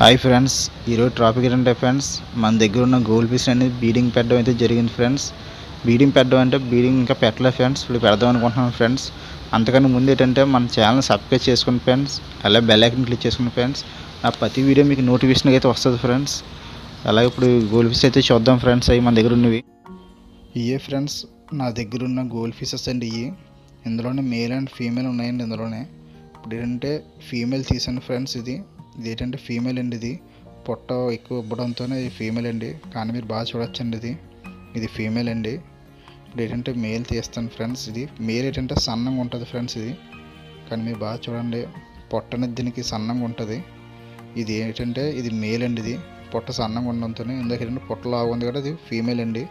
hi friends ఈరోజు traffic ఏంటంటే friends మన దగ్గర ఉన్న గోల్డ్ ఫిష్ అనేది బీడింగ్ పెట్టడం అయితే జరిగింది ఫ్రెండ్స్ బీడింగ్ పెట్టడం అంటే బీడింగ్ ఇంకా పెట్టలేదు ఫ్రెండ్స్ ఇప్పుడు పెడదాం అనుకుంటున్నాను ఫ్రెండ్స్ అంతకన్నా ముందు ఏంటంటే మన ఛానల్ సబ్స్క్రైబ్ చేసుకోండి ఫ్రెండ్స్ అలాగే బెల్ ఐకన్ క్లిక్ చేసుకోండి ఫ్రెండ్స్ నా ప్రతి వీడియో మీకు నోటిఫికేషన్ అయితే వస్తుంది ఫ్రెండ్స్ అలాగే ఇప్పుడు గోల్డ్ ఫిష్ అయితే చూద్దాం ఫ్రెండ్స్ అవి మన దగ్గర ఉన్నవి ఇవే ఫ్రెండ్స్ నా దగ్గర ఉన్న గోల్డ్ ఫిషెస్ అండి ఇవి ఇందులోనే మేల్ అండ్ ఫీమేల్ ఉన్నాయండి ఇందులోనే ఇప్పుడు ఏంటంటే ఫీమేల్ తీసాను ఫ్రెండ్స్ ఇది ఇది ఏంటంటే ఫీమేల్ అండి ఇది పొట్ట ఎక్కువ ఇవ్వడంతోనే ఇది ఫీమేల్ అండి కానీ మీరు బాగా చూడొచ్చండి ఇది ఇది ఫీమేల్ అండి ఇప్పుడు ఏంటంటే మేల్ తీస్తాను ఫ్రెండ్స్ ఇది మేల్ ఏంటంటే సన్నంగా ఉంటుంది ఫ్రెండ్స్ ఇది కానీ మీరు బాగా చూడండి పొట్ట అనేది దీనికి సన్నంగా ఉంటుంది ఇది ఏంటంటే ఇది మేల్ అండి ఇది పొట్ట సన్నంగా ఉండడంతో ఇందాక ఏంటంటే పొట్ట లాగా ఉంది కదా ఇది ఫీమేల్ అండి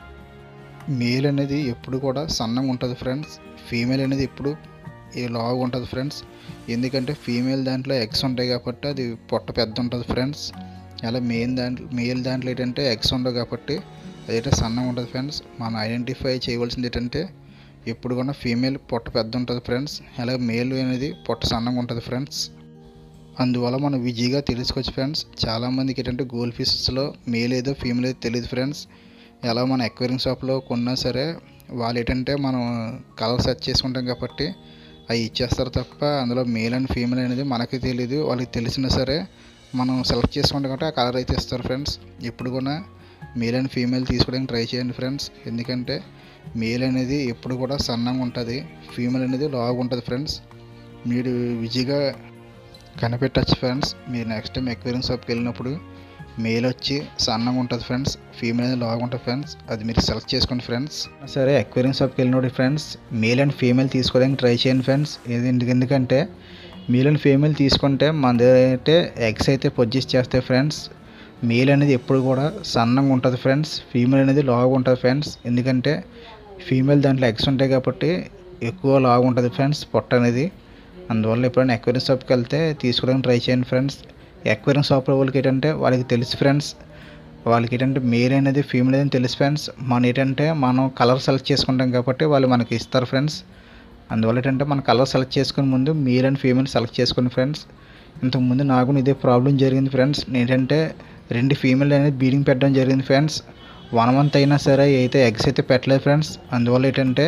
మేల్ అనేది ఎప్పుడు కూడా సన్నంగా ఉంటుంది ఫ్రెండ్స్ ఫీమేల్ అనేది ఎప్పుడు ఈ లాగా ఉంటుంది ఫ్రెండ్స్ ఎందుకంటే ఫీమేల్ దాంట్లో ఎగ్స్ ఉంటాయి కాబట్టి అది పొట్ట పెద్ద ఉంటుంది ఫ్రెండ్స్ అలా మెయిన్ దాంట్లో మేల్ దాంట్లో ఏంటంటే ఎగ్స్ ఉండవు కాబట్టి అదైతే సన్నంగా ఉంటుంది ఫ్రెండ్స్ మనం ఐడెంటిఫై చేయవలసింది ఏంటంటే ఎప్పుడు కూడా ఫీమేల్ పొట్ట పెద్ద ఉంటుంది ఫ్రెండ్స్ అలాగే మేల్ అనేది పొట్ట సన్నంగా ఉంటుంది ఫ్రెండ్స్ అందువల్ల మనం ఈజీగా తెలుసుకోవచ్చు ఫ్రెండ్స్ చాలామందికి ఏంటంటే గోల్డ్ ఫిషెస్లో మేల్ ఏదో ఫీమేల్ ఏదో తెలియదు ఫ్రెండ్స్ ఎలా మన ఎక్వైరింగ్ షాప్లో కొన్నా సరే వాళ్ళు ఏంటంటే మనం కలర్ సెర్చ్ చేసుకుంటాం కాబట్టి అవి ఇచ్చేస్తారు తప్ప అందులో మేల్ అండ్ ఫీమేల్ అనేది మనకి తెలియదు వాళ్ళకి తెలిసినా సరే మనం సెలెక్ట్ చేసుకుంటాం కాబట్టి ఆ కలర్ అయితే ఇస్తారు ఫ్రెండ్స్ ఎప్పుడు కూడా మేల్ అండ్ ఫీమేల్ తీసుకోవడానికి ట్రై చేయండి ఫ్రెండ్స్ ఎందుకంటే మేల్ అనేది ఎప్పుడు కూడా సన్నంగా ఉంటుంది ఫీమేల్ అనేది లాగా ఉంటుంది ఫ్రెండ్స్ మీరు ఈజీగా కనిపెట్టచ్చు ఫ్రెండ్స్ మీరు నెక్స్ట్ టైం ఎక్వేరియం షాప్కి వెళ్ళినప్పుడు మేల్ వచ్చి సన్నంగా ఉంటుంది ఫ్రెండ్స్ ఫీమేల్ అనేది లాగా ఉంటుంది ఫ్రెండ్స్ అది మీరు సెలెక్ట్ చేసుకోండి ఫ్రెండ్స్ సరే ఎక్వేరియం షాప్కి వెళ్ళినప్పుడు ఫ్రెండ్స్ మేల్ అండ్ ఫీమేల్ తీసుకోవడానికి ట్రై చేయండి ఫ్రెండ్స్ ఇది ఎందుకు- ఎందుకంటే మేల్ అండ్ ఫీమేల్ తీసుకుంటే మన దగ్గర అయితే ఎగ్స్ అయితే పొజ్జెస్ చేస్తాయి ఫ్రెండ్స్ మేల్ అనేది ఎప్పుడు కూడా సన్నంగా ఉంటుంది ఫ్రెండ్స్ ఫీమేల్ అనేది లాగా ఉంటుంది ఫ్రెండ్స్ ఎందుకంటే ఫీమేల్ దాంట్లో ఎగ్స్ ఉంటాయి కాబట్టి ఎక్కువ లాగా ఉంటుంది ఫ్రెండ్స్ పొట్ట అనేది అందువల్ల ఎప్పుడైనా ఎక్వేరియం షాప్కి వెళ్తే తీసుకోవడానికి ట్రై చేయండి ఫ్రెండ్స్ ఎక్వేరియం షాప్ వాళ్ళకి ఏంటంటే వాళ్ళకి తెలుసు ఫ్రెండ్స్ వాళ్ళకి ఏంటంటే మేల్ అనేది ఫీమేల్ అనేది తెలుసు ఫ్రెండ్స్ మన ఏంటంటే మనం కలర్ సెలెక్ట్ చేసుకుంటాం కాబట్టి వాళ్ళు మనకి ఇస్తారు ఫ్రెండ్స్ అందువల్ల ఏంటంటే మన కలర్ సెలెక్ట్ చేసుకునే ముందు మేల్ అండ్ ఫీమేల్ సెలెక్ట్ చేసుకుని ఫ్రెండ్స్ ఇంతకుముందు నాకు ఇదే ప్రాబ్లం జరిగింది ఫ్రెండ్స్ ఏంటంటే రెండు ఫీమేల్ అనేది బీడింగ్ పెట్టడం జరిగింది ఫ్రెండ్స్ వన్ మంత్ అయినా సరే అయితే ఎగ్స్ అయితే పెట్టలేదు ఫ్రెండ్స్ అందువల్ల ఏంటంటే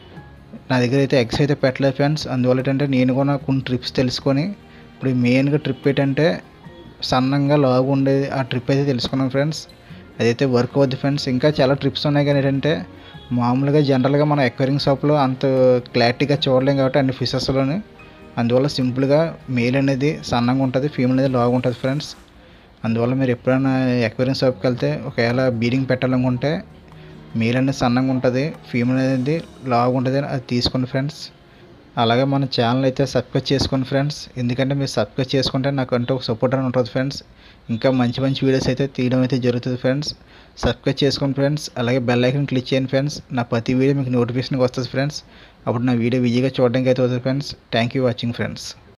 నా దగ్గర అయితే ఎగ్స్ అయితే పెట్టలేదు ఫ్రెండ్స్ అందువల్ల ఏంటంటే నేను కూడా కొన్ని ట్రిప్స్ తెలుసుకొని ఇప్పుడు మెయిన్గా ట్రిప్ ఏంటంటే సన్నంగా లాగు ఉండేది ఆ ట్రిప్ అయితే తెలుసుకున్నాను ఫ్రెండ్స్ అదైతే వర్క్ అవుద్ది ఫ్రెండ్స్ ఇంకా చాలా ట్రిప్స్ ఉన్నాయి కానీ ఏంటంటే మామూలుగా జనరల్గా మనం ఎక్వైరింగ్ షాప్లో అంత క్లారిటీగా చూడలేం కాబట్టి అన్ని ఫిషెస్లోని అందువల్ల సింపుల్గా మేల్ అనేది సన్నంగా ఉంటుంది ఫీమేల్ అనేది లాగా ఉంటుంది ఫ్రెండ్స్ అందువల్ల మీరు ఎప్పుడైనా ఎక్వైరింగ్ షాప్కి వెళ్తే ఒకవేళ బీడింగ్ పెట్టాలనుకుంటే మేల్ అనేది సన్నంగా ఉంటుంది ఫీమేల్ అనేది లాగా ఉంటుంది అది తీసుకోండి ఫ్రెండ్స్ అలాగే మన ఛానల్ అయితే సబ్స్క్రైబ్ చేసుకోండి ఫ్రెండ్స్ ఎందుకంటే మీరు సబ్స్క్రైబ్ చేసుకుంటే నాకు అంటే ఒక సపోర్ట్ అని ఉంటుంది ఫ్రెండ్స్ ఇంకా మంచి మంచి వీడియోస్ అయితే తీయడం అయితే జరుగుతుంది ఫ్రెండ్స్ సబ్స్క్రైబ్ చేసుకోండి ఫ్రెండ్స్ అలాగే బెల్ ఐకన్ క్లిక్ చేయండి ఫ్రెండ్స్ నా ప్రతి వీడియో మీకు నోటిఫికేషన్కి వస్తుంది ఫ్రెండ్స్ అప్పుడు నా వీడియో ఈజీగా చూడడానికి అయితే అవుతుంది friends thank you watching friends